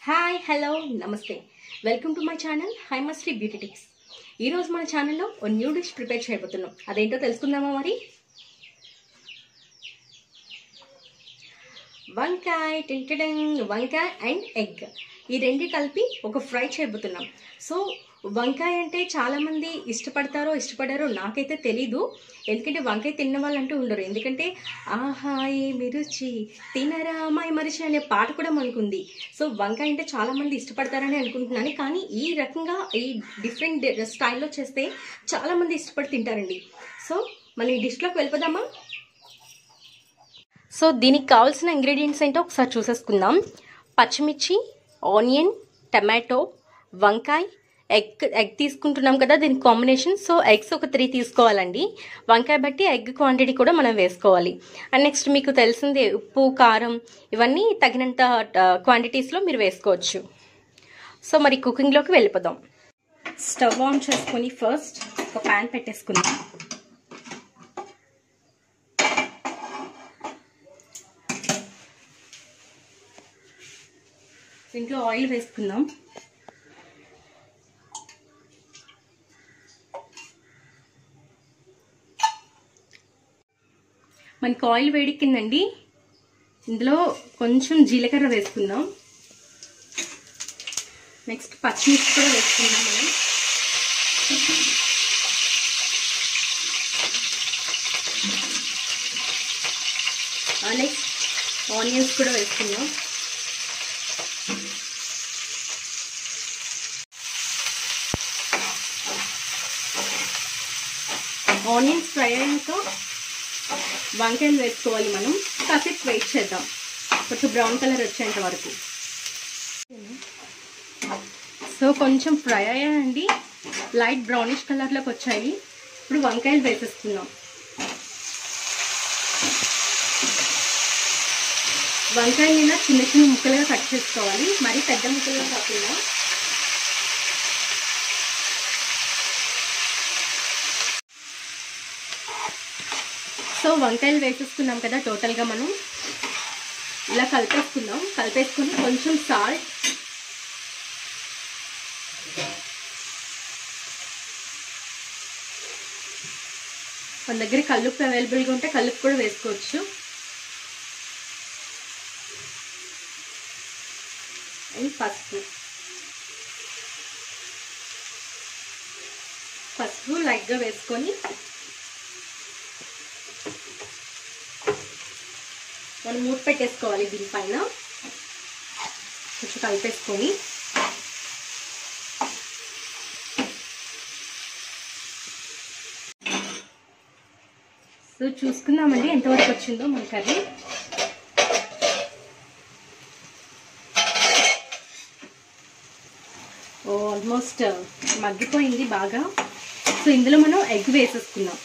hi hello నమస్తే welcome to my channel హైమస్ట్రీ beauty tips ఈరోజు మన ఛానల్లో ఓ న్యూ డిష్ ప్రిపేర్ చేయబోతున్నాం అదేంటో తెలుసుకుందామా మరి వంకాయ టింటడింగ్ వంకాయ అండ్ ఎగ్ ఈ రెండు కలిపి ఒక ఫ్రై చేయబోతున్నాం సో వంకాయ అంటే చాలామంది ఇష్టపడతారో ఇష్టపడారో నాకైతే తెలీదు ఎందుకంటే వంకాయ తిన్న వాళ్ళంటూ ఉండరు ఎందుకంటే ఆహా ఏమి రుచి తినరా మాయ మరిచి అనే పాట కూడా మనకుంది సో వంకాయ అంటే చాలామంది ఇష్టపడతారని అనుకుంటున్నాను కానీ ఈ రకంగా ఈ డిఫరెంట్ స్టైల్లో చేస్తే చాలామంది ఇష్టపడి తింటారండి సో మన ఈ డిష్లోకి వెళ్ళిపోదామా సో దీనికి కావాల్సిన ఇంగ్రీడియంట్స్ ఏంటో ఒకసారి చూసేసుకుందాం పచ్చిమిర్చి ఆనియన్ టమాటో వంకాయ ఎగ్ ఎగ్ తీసుకుంటున్నాం కదా దీనికి కాంబినేషన్ సో ఎగ్స్ ఒక త్రీ తీసుకోవాలండి వంకాయ బట్టి ఎగ్ క్వాంటిటీ కూడా మనం వేసుకోవాలి అండ్ నెక్స్ట్ మీకు తెలిసిందే ఉప్పు కారం ఇవన్నీ తగినంత క్వాంటిటీస్లో మీరు వేసుకోవచ్చు సో మరి కుకింగ్లోకి వెళ్ళిపోదాం స్టవ్ ఆన్ చేసుకొని ఫస్ట్ ఒక ప్యాన్ పెట్టేసుకుందాం దీంట్లో ఆయిల్ వేసుకుందాం మనకి ఆయిల్ వేడెక్కిందండి ఇందులో కొంచెం జీలకర్ర వేసుకుందాం నెక్స్ట్ పచ్చిమిర్చి కూడా వేసుకుందాం మనం నెక్స్ట్ ఆనియన్స్ కూడా వేసుకుందాం ఆనియన్స్ ఫ్రై అయ్యాక వంకాయలు వేసుకోవాలి మనం కాసేపు వెయిట్ చేద్దాం కొంచెం బ్రౌన్ కలర్ వచ్చేంత వరకు సో కొంచెం ఫ్రై అయ్యాయండి లైట్ బ్రౌనిష్ కలర్లోకి వచ్చాయి ఇప్పుడు వంకాయలు వేసేస్తున్నాం వంకాయలు చిన్న చిన్న ముక్కలుగా కట్ చేసుకోవాలి మరీ పెద్ద ముక్కలుగా కాకుండా సో వంకాయలు వేసేసుకున్నాం కదా టోటల్గా మనం ఇలా కలిపేసుకుందాం కలిపేసుకుని కొంచెం సాల్ట్ మన దగ్గర కల్లుప్పు అవైలబుల్గా ఉంటే కల్లుప్పు కూడా వేసుకోవచ్చు అండ్ పసుపు పసుపు లైట్గా వేసుకొని మనం మూత పెట్టేసుకోవాలి దీనిపైన కొంచెం కలిపేసుకొని సో చూసుకుందామండి ఎంతవరకు వచ్చిందో మన కర్రీ ఓ ఆల్మోస్ట్ మగ్గిపోయింది బాగా సో ఇందులో మనం ఎగ్ వేసేసుకుందాం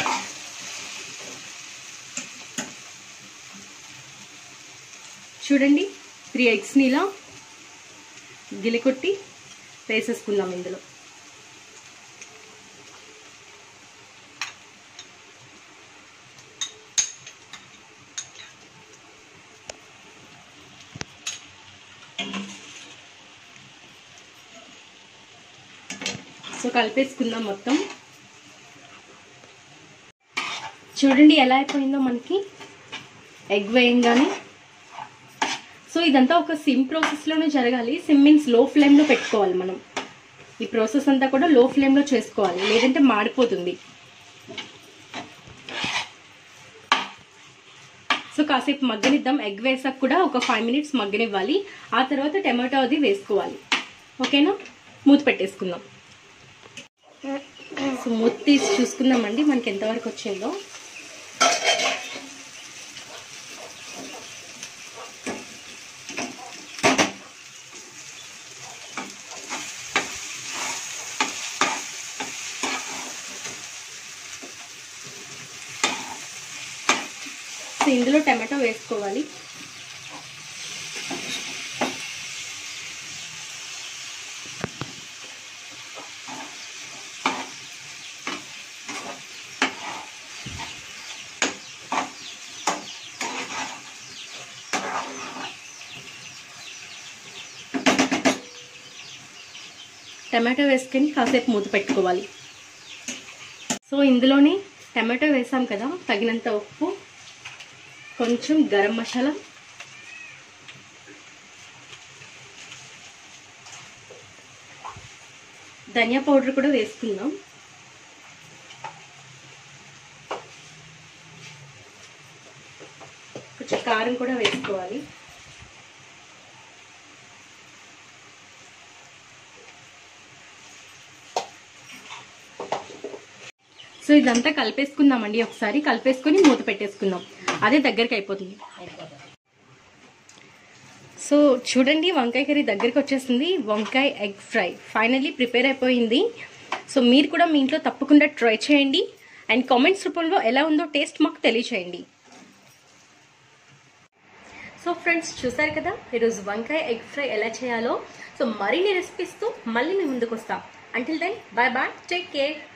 చూడండి త్రీ ఎగ్స్ని ఇలా గిలికొట్టి వేసేసుకుందాం ఇందులో సో కలిపేసుకుందాం మొత్తం చూడండి ఎలా అయిపోయిందో మనకి ఎగ్ వేయంగానే సో ఇదంతా ఒక సిమ్ ప్రాసెస్లోనే జరగాలి సిమ్ మీన్స్ లో ఫ్లేమ్లో పెట్టుకోవాలి మనం ఈ ప్రాసెస్ అంతా కూడా లో ఫ్లేమ్లో చేసుకోవాలి లేదంటే మాడిపోతుంది సో కాసేపు మగ్గనిద్దాం ఎగ్ వేసాక కూడా ఒక ఫైవ్ మినిట్స్ మగ్గనివ్వాలి ఆ తర్వాత టమాటో అది వేసుకోవాలి ఓకేనా మూత పెట్టేసుకుందాం సో మూత తీసి చూసుకుందామండి మనకి ఎంతవరకు వచ్చిందో సో ఇందులో టమాటో వేసుకోవాలి టమాటో వేసుకొని కాసేపు మూత పెట్టుకోవాలి సో ఇందులోని టమాటో వేసాం కదా తగినంత ఉప్పు కొంచెం గరం మసాలా ధనియా పౌడర్ కూడా వేసుకుందాం కొంచెం కారం కూడా వేసుకోవాలి సో ఇదంతా కలిపేసుకుందామండి ఒకసారి కలిపేసుకొని మూత పెట్టేసుకుందాం అదే దగ్గరికి అయిపోతుంది సో చూడండి వంకాయ కర్రీ దగ్గరికి వచ్చేసింది వంకాయ ఎగ్ ఫ్రై ఫైనల్లీ ప్రిపేర్ అయిపోయింది సో మీరు కూడా మీ ఇంట్లో తప్పకుండా ట్రై చేయండి అండ్ కామెంట్స్ రూపంలో ఎలా ఉందో టేస్ట్ మాకు తెలియచేయండి సో ఫ్రెండ్స్ చూసారు కదా ఈరోజు వంకాయ ఎగ్ ఫ్రై ఎలా చేయాలో సో మరిన్ని రెసిపీస్తో మళ్ళీ మీ ముందుకు వస్తాం until then bye bye take care